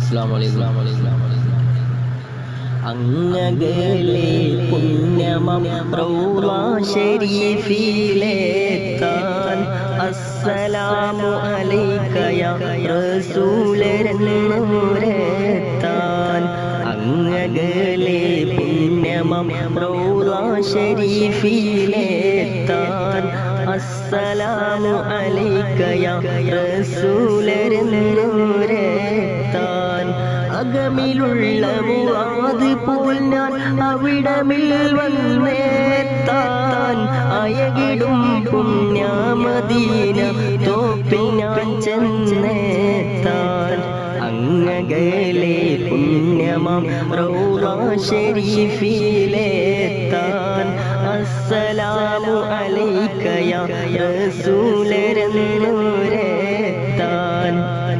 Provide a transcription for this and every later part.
അസ്സലാമു അലൈക്കും അങ്ങകലെ പുണ്യമം റൗള ശരീഫിലെത്താൻ അസ്സലാമു അലൈക യാ റസൂലരെന്നൂരെത്താൻ അങ്ങകലെ പുണ്യമം റൗള ശരീഫിലെത്താൻ അസ്സലാമു അലൈക യാ റസൂലരെന്നൂരെത്താൻ അകമിലുള്ള മുറാദ് പോൽ ഞാൻ അവിടമിൽ വന്നേത്താൻ അയകിടും പുണ്യമദീന തോപ്പിൽ ഞാൻ ചെന്നേത്താൻ അങ്ങകലെ പുണ്യമം റൗള ശരീഫിലെത്താൻ അസ്സലാമു അലൈക യാ റസൂലരെന്നൂരെത്താൻ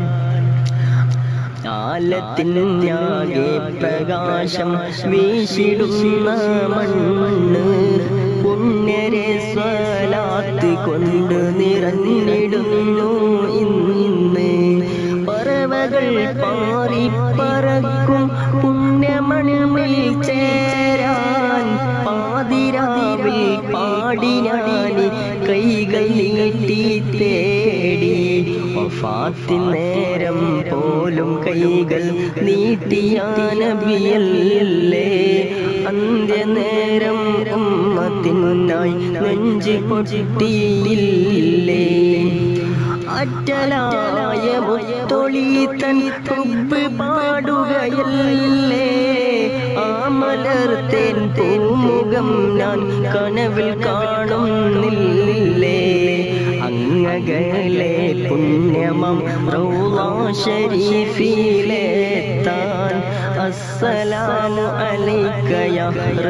കാലത്തിനാകെ പ്രകാശം വീശിടുന്ന മണ്ണ് പുണ്യരെ സ്വലാത്ത് കൊണ്ട് നിറഞ്ഞിടുന്നു ഇന്ന് പറവകൾ പാറി പറക്കും പുണ്യമണിമിൽ ചേരാൻ പാതിരാവിൽ പാടിനാനി കൈകൾ നീട്ടി തേടി വഫാത്തിൻ നേരം പോലും കൈകൾ നീട്ടിയ നബിയല്ലേ അന്ത്യനേരം ഉമ്മത്തിനായി നെഞ്ച് പൊട്ടിയില്ലേ അറ്റലായ മുത്തൊളി തൻ തുമ്പ് പാടുകയല്ലേ ആ മലർത്തേൻ പൂമുഖം ഞാൻ കനവിൽ കാണുന്നില്ലേ അങ്ങകലെ പുണ്യമം റൗള ശരീഫിലെത്താൻ അസ്സലാമു അലൈക യാ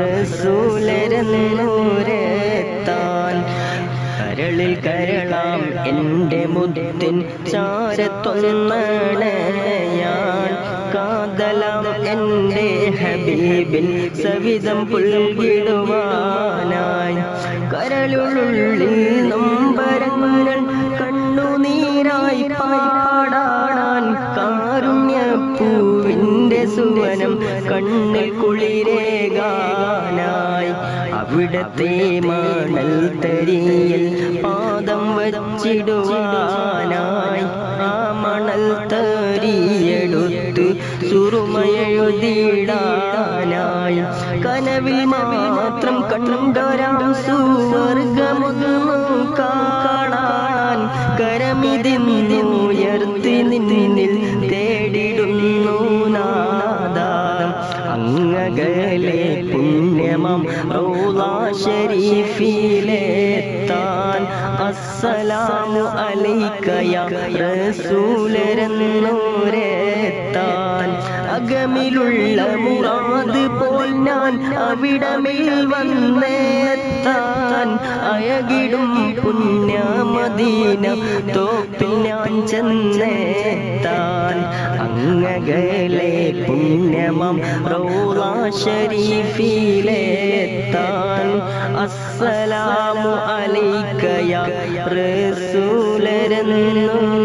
റസൂലരെന്നൂരെത്താൻ കരളിൽ കരളാം എൻ്റെ മുത്തിൻ ചാരത്തൊന്നണയാൻ കാതലാം എൻ്റെ ഹബീബിൻ സവിധം പുൽകിടുവാനായി കരളുള്ളിൽ നൊമ്പരങ്ങൾ കണ്ണുനീരായി പാടാൻ കാരുണ്യപ്പൂവിൻ്റെ സുവനം കണ്ണിൽ കുളിരേകാനായി അവിടത്തെ മണൽ തരിയിൽ പാദം വച്ചിടുവാനായി ആ മണൽ തരിയെടുത്ത് സുറുമയെഴുതിടാനായി കനവിൽ മാത്രം കണ്ടൊരാം സുവർഗമൊന്നു കാണാൻ കരമിതിന്നുയർത്തി നിന്നിൽ തേടിടുന്നു നാദാനം അങ്ങകലെ പുണ്യമം റൗള ശരീഫിലെത്താൻ അസ്സലാമു അലൈക യാ റസൂലരെന്നൂരെത്താൻ അകമിലുള്ള മുറാദ് പോൽ ഞാൻ അവിടമിൽ വന്നെത്താൻ അയകിടും പുണ്യമദീന തോപ്പിൽ ഞാൻ ചെന്നെത്താൻ അങ്ങകലെ പുണ്യമം റൗള ശരീഫിലെത്താൻ അസ്സലാമു അലൈക യാ റസൂലരെന്നൂരെത്താൻ